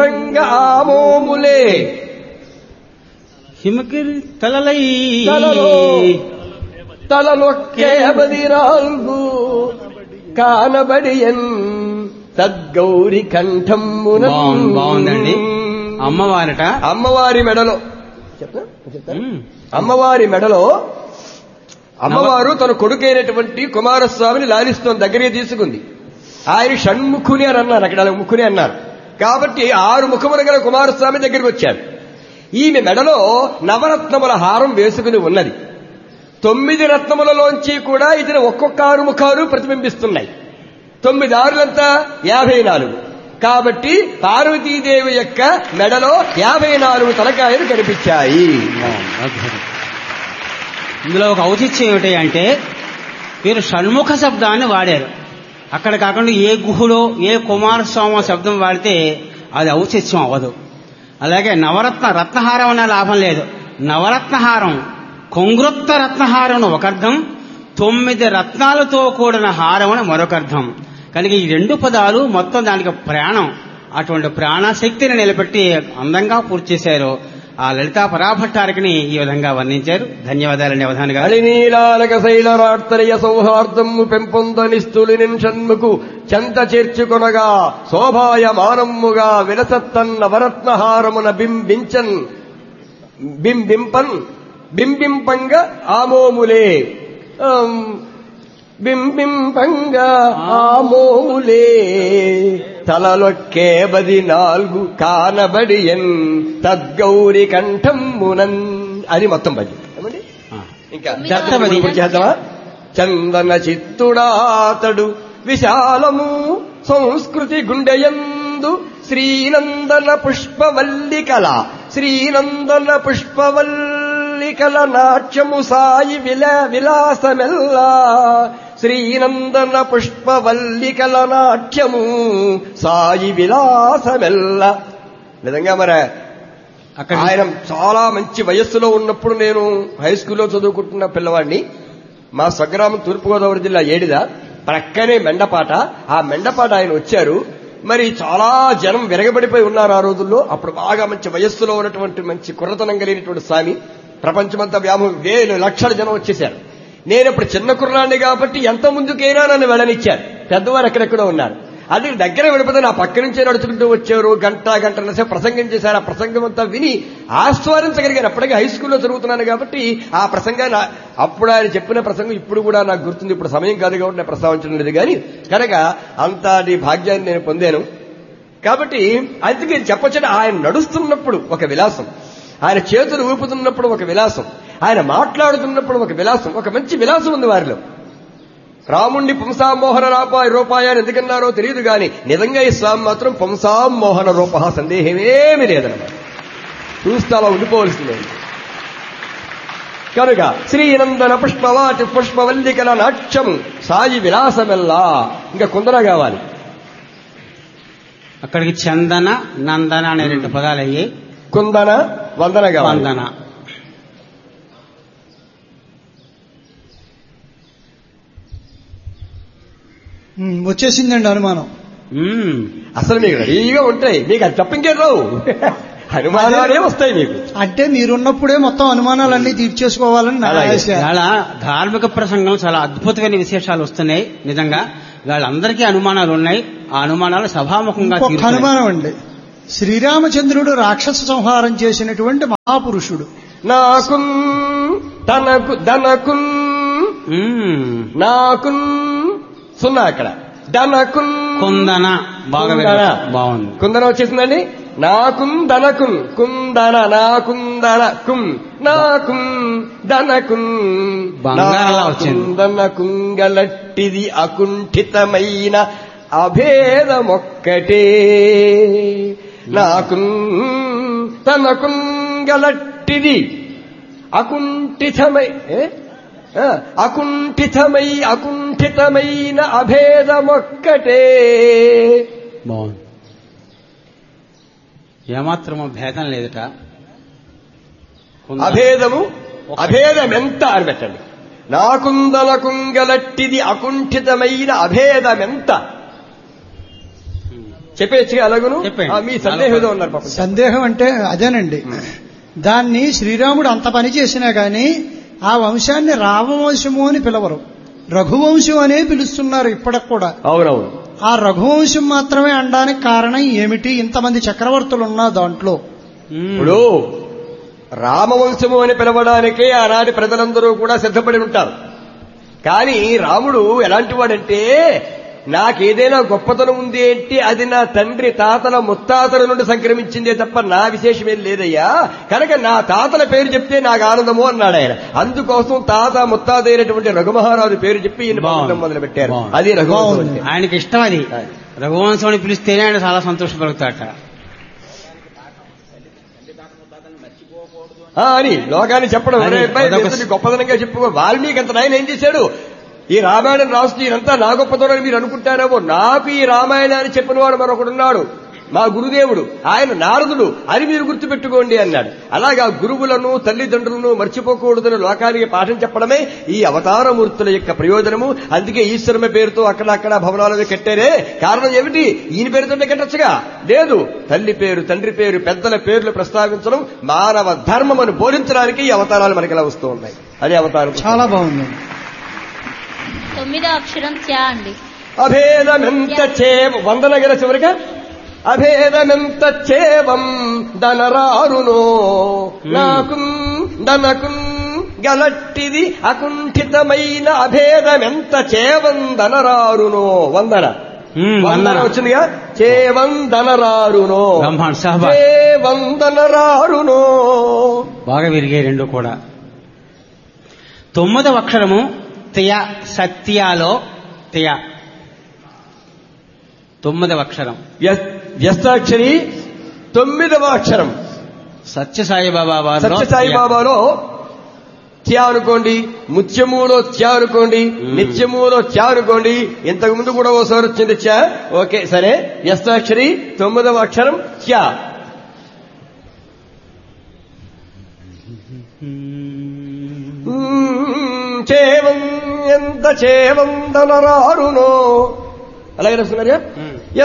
బింబింపంగ ఆమోములే హిమగిరి తలలై తలలో తలలొక్కే బదిరాల్గు కానబడియన్ తద్గౌరి కంఠమ్మున బాగుంది బాగుందండి అమ్మవారట అమ్మవారి మెడలో చెప్తా చెప్తా ఉమ్. అమ్మవారి మెడలో అమ్మవారు తన కొడుకైనటువంటి కుమారస్వామిని లాలిస్తోంది దగ్గరికి తీసుకుంది ఆయన షణ్ముఖుని అని అన్నారు అక్కడ అలా ముఖుని అన్నారు కాబట్టి ఆరు ముఖములు గల కుమారస్వామి దగ్గరికి వచ్చారు ఈమె మెడలో నవరత్నముల హారం వేసుకుని ఉన్నది తొమ్మిది రత్నములలోంచి కూడా ఇతని ఒక్కొక్క ఆరు ముఖాలు ప్రతిబింబిస్తున్నాయి తొమ్మిది ఆరులంతా యాభై నాలుగు కాబట్టి పార్వతీదేవి యొక్క మెడలో యాభై నాలుగు తలకాయలు కనిపించాయి బాగుంది, అద్భుతం. ఇందులో ఒక ఔచిత్యం ఏమిటి అంటే వీరు షణ్ముఖ శబ్దాన్ని వాడారు అక్కడ కాకుండా ఏ గుహలో ఏ కుమారస్వామి శబ్దం వాడితే అది ఔచిత్యం అవ్వదు అలాగే నవరత్న రత్నహారం అనే లాభం లేదు నవరత్నహారం కొంగృత్త రత్నహారం ఒక అర్థం తొమ్మిది రత్నాలతో కూడిన హారం అని మరొక అర్థం కనుక ఈ రెండు పదాలు మొత్తం దానికి ప్రాణం అటువంటి ప్రాణశక్తిని నిలబెట్టి అందంగా పూర్తి చేశారు ఆ లలితా పరాభట్టారికని ఈ విధంగా వర్ణించారు ధన్యవాదాలండి అవధాని గారు అళినీలాలక శైలరార్తరయ సౌహార్దము పెంపొందనిస్తులి నిన్షన్ముకు చెంత చేర్చుకొనగా శోభాయమానమ్ముగా విలసత్తన్న వరత్నహారమున బింబించన్ బింబింపన్ బింబింపంగ ఆమోములే ఆం, బింబింపంగా ఆమోములే తలలొక్కే బది నాలుగు కానబడియన్ తద్గౌరి కంఠమ్మునన్ అది మొత్తం పద్యం ఏమండి ఆ. ఇంకా దత్తపది. ఇప్పుడు చేద్దామా చందన చిత్తుడాతడు విశాలము సంస్కృతి గుండెయందు శ్రీనందన పుష్పవల్లికల శ్రీనందన పుష్పవల్లికల నాట్యము సాయి విల విలాసమెల్లా శ్రీనందన పుష్పవల్లికల నాట్యము సాయి విలాసమెల్ల నిజంగా మరి అక్కడ ఆయన చాలా మంచి వయస్సులో ఉన్నప్పుడు నేను హై స్కూల్లో చదువుకుంటున్న పిల్లవాడిని మా స్వగ్రామం తూర్పుగోదావరి జిల్లా ఏడిద ప్రక్కనే మెండపాట ఆ మెండపాట ఆయన వచ్చారు మరి చాలా జనం విరగబడిపోయి ఉన్నారు ఆ రోజుల్లో అప్పుడు బాగా మంచి వయస్సులో ఉన్నటువంటి మంచి కుర్రతనం కలిగినటువంటి స్వామి ప్రపంచమంతా వ్యామోహం వేలు లక్షల జనం వచ్చేశారు నేను ఇప్పుడు చిన్న కుర్రాన్ని కాబట్టి ఎంత ముందుకైనా నన్ను వెళ్ళనిచ్చారు పెద్దవారు ఎక్కడెక్కడో ఉన్నారు అది దగ్గర వెళ్ళిపోతే నా పక్క నుంచే నడుచుకుంటూ వచ్చారు గంట గంటల సేపు ప్రసంగం చేశారు ఆ ప్రసంగం అంతా విని ఆస్వాదించగలిగాను అప్పటికే హై స్కూల్లో చదువుతున్నాను కాబట్టి ఆ ప్రసంగాన్ని ఆ- అప్పుడు ఆయన చెప్పిన ప్రసంగం ఇప్పుడు కూడా నాకు గుర్తుంది ఇప్పుడు సమయం కాదు కాబట్టి నేను ప్రస్తావించడం లేదు కానీ కనుక అంతటి భాగ్యాన్ని నేను పొందాను కాబట్టి అందుకే చెప్పొచ్చని ఆయన నడుస్తున్నప్పుడు ఒక విలాసం ఆయన చేతులు ఊపుతున్నప్పుడు ఒక విలాసం ఆయన మాట్లాడుతున్నప్పుడు ఒక విలాసం ఒక మంచి విలాసం ఉంది వారిలో రాముణ్ణి పుంసామోహన రాపాయ రూపాయ అని ఎందుకన్నారో తెలియదు గాని నిజంగా ఈ స్వామి మాత్రం పుంసామోహన రూప సందేహమేమి లేదన్నమాట చూస్తే అలా ఉండిపోవలసిందే కనుక శ్రీనందన పుష్పవాటి పుష్పవల్లికల నాట్యము సాయి విలాసమెల్లా ఇంకా కుందర కావాలి అక్కడికి చందన నందన అనే రెండు పదాలు అయ్యి కుందన వందన కావాలి వందన ఉమ్, వచ్చేసిందండి అనుమానం మ్మ్. అసలు మీకు రెడీగా ఉంటాయి మీకు అది తప్ప ఇంకేం రావు అనుమానాలే వస్తాయి మీకు అంటే మీరున్నప్పుడే మొత్తం అనుమానాలన్నీ తీర్చేసుకోవాలని నా అలాగే. ఆశ ఇవాళ ధార్మిక ప్రసంగం చాలా అద్భుతమైన విశేషాలు వస్తున్నాయి నిజంగా వాళ్ళందరికీ అనుమానాలు ఉన్నాయి ఆ అనుమానాలు సభాముఖంగా ఇంకొక తీరుతాయి. అనుమానం అండి శ్రీరామచంద్రుడు రాక్షస సంహారం చేసినటువంటి మహాపురుషుడు నాకున్ తనకు దనకున్ మ్మ్. నాకున్ సున్నా అక్కడ దనకున్ కుందన బాగా కుందన. వినపడుతుంది. బాగుంది కుందన వచ్చేసిందండి నాకున్ దనకున్ కుందన నాకుందన కుం నాకుం దనకున్ బంగారంలా వచ్చింది. దన కుంగలట్టిది అకుంఠితమైన అభేదమొక్కటే నాకున్ తన కుంగలట్టిది అకుంఠితమై ఏ? ఆ, అకుంఠితమై అకుంఠితమైన అభేదమొక్కటే బాగుంది ఏమాత్రము భేదం లేదట కుందన. అభేదము అభేదమెంత అని పెట్టండి నాకుందల కుంగలట్టిది అకుంఠితమైన అభేదమెంత చెప్పేయచ్చుగా అలాగును చెప్పండి. ఆ, మీ సందేహం ఏదో ఉన్నారు పాపం సందేహం అంటే అదేనండి దాన్ని శ్రీరాముడు అంత పని చేసినా గాని ఆ వంశాన్ని రామవంశము అని పిలవరు రఘువంశం అనే పిలుస్తున్నారు ఇప్పటికి కూడా అవునవును ఆ రఘువంశం మాత్రమే అనడానికి కారణం ఏమిటి ఇంతమంది చక్రవర్తులు ఉన్నా దాంట్లో ఉమ్. ఇప్పుడు రామవంశము అని పిలవడానికే ఆనాటి ప్రజలందరూ కూడా సిద్ధపడి ఉంటారు కానీ రాముడు ఎలాంటి వాడంటే నాకేదైనా గొప్పతనం ఉంది అంటే అది నా తండ్రి తాతల ముత్తాతల నుండి సంక్రమించిందే తప్ప నా విశేషమేం లేదయ్యా కనుక నా తాతల పేరు చెప్తే నాకు ఆనందము అన్నాడు ఆయన అందుకోసం తాత ముత్తాత అయినటువంటి రఘుమహారాజు పేరు చెప్పి ఈయన బాగుంది. పంపడం మొదలు పెట్టారు బాగుంది. అది రఘువంశం బాగుంది. అంటే. ఆయనకి ఇష్టం అది అది. రఘువంశం అని పిలిస్తేనే ఆయన చాలా సంతోషపడుతాట ఆ, అని లోకాన్ని చెప్పడం అది "ఒరే అబ్బాయి, అదొక ఇదేంటి గొప్పదనంగా చెప్పుకో వాల్మీకి అంత నాయన ఏం చేశాడు ఈ రామాయణం రాస్తూ ఈయనంతా నా గొప్పతనం మీరు అనుకుంటారేమో నాకు ఈ రామాయణాన్ని చెప్పినవాడు మరొకడున్నాడు మా గురుదేవుడు ఆయన నారదుడు అని మీరు గుర్తుపెట్టుకోండి అన్నాడు అలాగా గురువులను తల్లిదండ్రులను మర్చిపోకూడదని లోకానికి పాఠం చెప్పడమే ఈ అవతారమూర్తుల యొక్క ప్రయోజనము అందుకే ఈశ్వరమ పేరుతో అక్కడక్కడ భవనాలను కట్టారే కారణం ఏమిటి ఈయన పేరుతోనే కట్టచ్చుగా లేదు తల్లి పేరు తండ్రి పేరు పెద్దల పేర్లు ప్రస్తావించడం మానవ ధర్మమును బోధించడానికి ఈ అవతారాలు మనకి ఇలా వస్తూ ఉన్నాయి అదే అవతారం చాలా బాగుంది తొమ్మిదో అక్షరం త్యా అండి అభేదమెంత చేవ వందనగర చివరిగా అభేదమెంత చేవం దనరారునో నాకు దనకు గలట్టిది అకుంఠితమైన అభేదమెంత చేవందనరారునో వందన ఉమ్, వందన వందన. వచ్చిందిగా చేవందనరారునో బ్రహ్మాండ సహబా చేవందనరారునో బాగా విరిగాయి రెండు కూడా తొమ్మిదవ అక్షరము తియ సత్యాలో తియ తొమ్మిదవ అక్షరం వ్య- వ్యస్తాక్షరి తొమ్మిదవ అక్షరం సత్య సాయిబాబా వారిలో సత్య సాయిబాబాలో త్యా అనుకోండి ముత్యములో త్యా అనుకోండి నిత్యములో త్యా అనుకోండి ఇంతకు ముందు కూడా ఓసారి వచ్చింది త్యా ఓకే సరే వ్యస్తాక్షరి తొమ్మిదవ అక్షరం త్యా మ్మ్, చేవం ఎంత చేవందనరారునో అలాగే రాస్తున్నారా మ్మ్.